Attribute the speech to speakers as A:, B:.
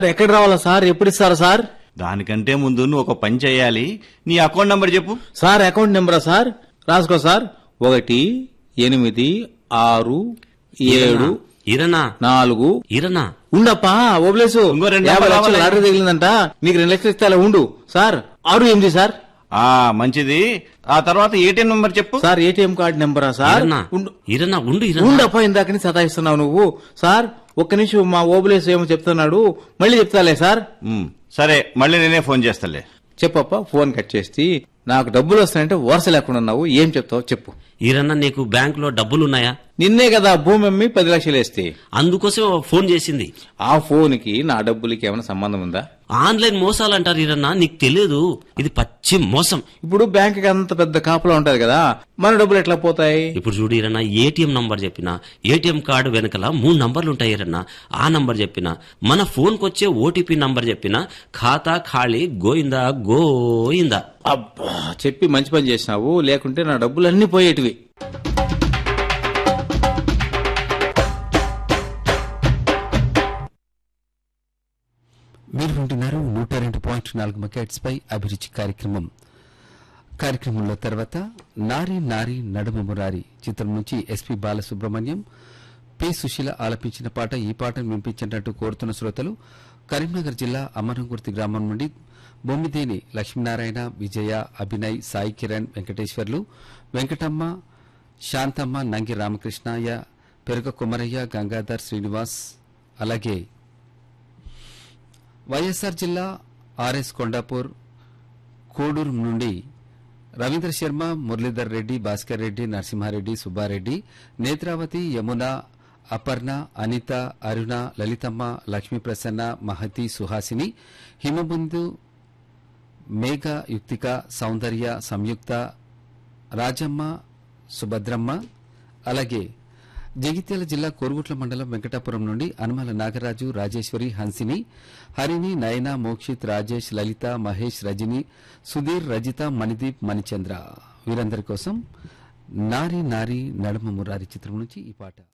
A: ఎక్కడ రావాలా సార్ ఎప్పుడు ఇస్తారా సార్
B: దానికంటే ముందు నువ్వు ఒక పని చేయాలి నీ అకౌంట్ నంబర్ చెప్పు
A: సార్ అకౌంట్ నెంబరా సార్ రాసుకో సార్ ఒకటి ఎనిమిది ఆరు ఏడు
C: ఇరనా
A: నాలుగు
C: ఇరనా
A: ఉండప్పా ఓబ్లేసు
B: ఇంకో రెండు
A: యాభై
B: నెంబర్లు
A: లక్షలు
B: రావాలి.
A: లాటరీ తగిలిందంట నీకు రెండు లక్షలు ఇస్తే అలా ఉండు సార్ ఆరు ఎనిమిది సార్
B: ఆ మంచిది ఆ తర్వాత ఏటీఎం నంబర్ చెప్పు
A: సార్ ఏటీఎం కార్డు నెంబరా సార్
C: ఇరనా
A: ఉండు
C: ఇరనా ఉండు ఇరనా
A: ఉండప్పా ఇందాకని సతాయిస్తున్నావు నువ్వు సార్ ఒక్క నిమిషం మా ఓబులేసు ఏమో చెప్తున్నాడు మళ్ళీ చెప్తాలే సార్
B: ఉమ్, సరే మళ్ళీ నేనే ఫోన్ చేస్తాలే
A: చెప్పప్ప ఫోన్ కట్ చేసి నాకు డబ్బులు వస్తాయంటే వరుస లేకుండా ఉన్నావు ఏం చెప్తావు చెప్పు
C: ఇరన్నా నీకు బ్యాంకులో డబ్బులున్నాయా
A: నిన్నే కదా భూమి అమ్మి పది లక్షలు వేస్తే
C: అందుకోసం ఫోన్ చేసింది
A: ఆ ఫోన్ కి నా డబ్బులకి ఏమైనా సంబంధం ఉందా
C: ఆన్లైన్ మోసాలు అంటారు ఇరన్నా నీకు తెలియదు ఇది పచ్చి మోసం
A: ఇప్పుడు బ్యాంక్ కి అంత పెద్ద కాపులా ఉంటది కదా మన డబ్బులు ఎట్లా పోతాయి
C: ఇప్పుడు చూడు ఇరన్నా ఏటీఎం నంబర్ చెప్పిన ఏటీఎం కార్డు వెనకల మూడు నంబర్లు ఉంటాయి ఇరన్నా ఆ నంబర్ చెప్పిన మన ఫోన్ కొచ్చే ఓటీపీ నంబర్ చెప్పిన ఖాతా ఖాళీ గోయిందా గోయిందా
A: అబ్బా చెప్పి మంచి పని చేసినావు లేకుంటే నా డబ్బులు అన్ని పోయేటివి
D: మీరు వింటున్నారు నూట రెండు పాయింట్ నాలుగు మెగాట్స్ పై అభిరుచి కార్యక్రమం కార్యక్రమంలో తర్వాత నారి నారి నడుమ మురారి చిత్రం నుంచి ఎస్పి బాలసుబ్రహ్మణ్యం పి సుశీల ఆలపించిన పాట ఈ పాటను వినిపించినట్టు కోరుతున్న శ్రోతలు కరీంనగర్ జిల్లా అమరంగుర్తి గ్రామం నుండి బొమ్మిదేని లక్ష్మీనారాయణ విజయ అభినయ్ సాయి కిరణ్ వెంకటేశ్వర్లు వెంకటమ్మ శాంతమ్మ నంగి రామకృష్ణయ్య పెరుగ కుమరయ్య గంగాధర్ శ్రీనివాస్ అలాగే వైఎస్ఆర్ జిల్లా ఆర్ఎస్ కొండాపూర్ కోడూరు నుండి రవీంద్ర శర్మ మురళీధర్ రెడ్డి భాస్కర్ రెడ్డి నరసింహారెడ్డి సుబ్బారెడ్డి నేత్రావతి యమున అపర్ణ అనిత అరుణ లలితమ్మ లక్ష్మీ ప్రసన్న మహతి సుహాసిని హిమబిందు మేఘ యుక్తిక సౌందర్య సంయుక్త రాజమ్మ సుభద్రమ్మ అలాగే జగిత్యాల జిల్లా కోరుగుట్ల మండలం వెంకటాపురం నుండి అనుమల నాగరాజు రాజేశ్వరి హన్సిని హరిణి నయన మోక్షిత్ రాజేష్ లలిత మహేష్ రజని సుధీర్ రజిత మణిదీప్ మణిచంద్ర వీరందరి కోసం నారి నారి నడమ మురారి చిత్రం నుంచి ఈ పాట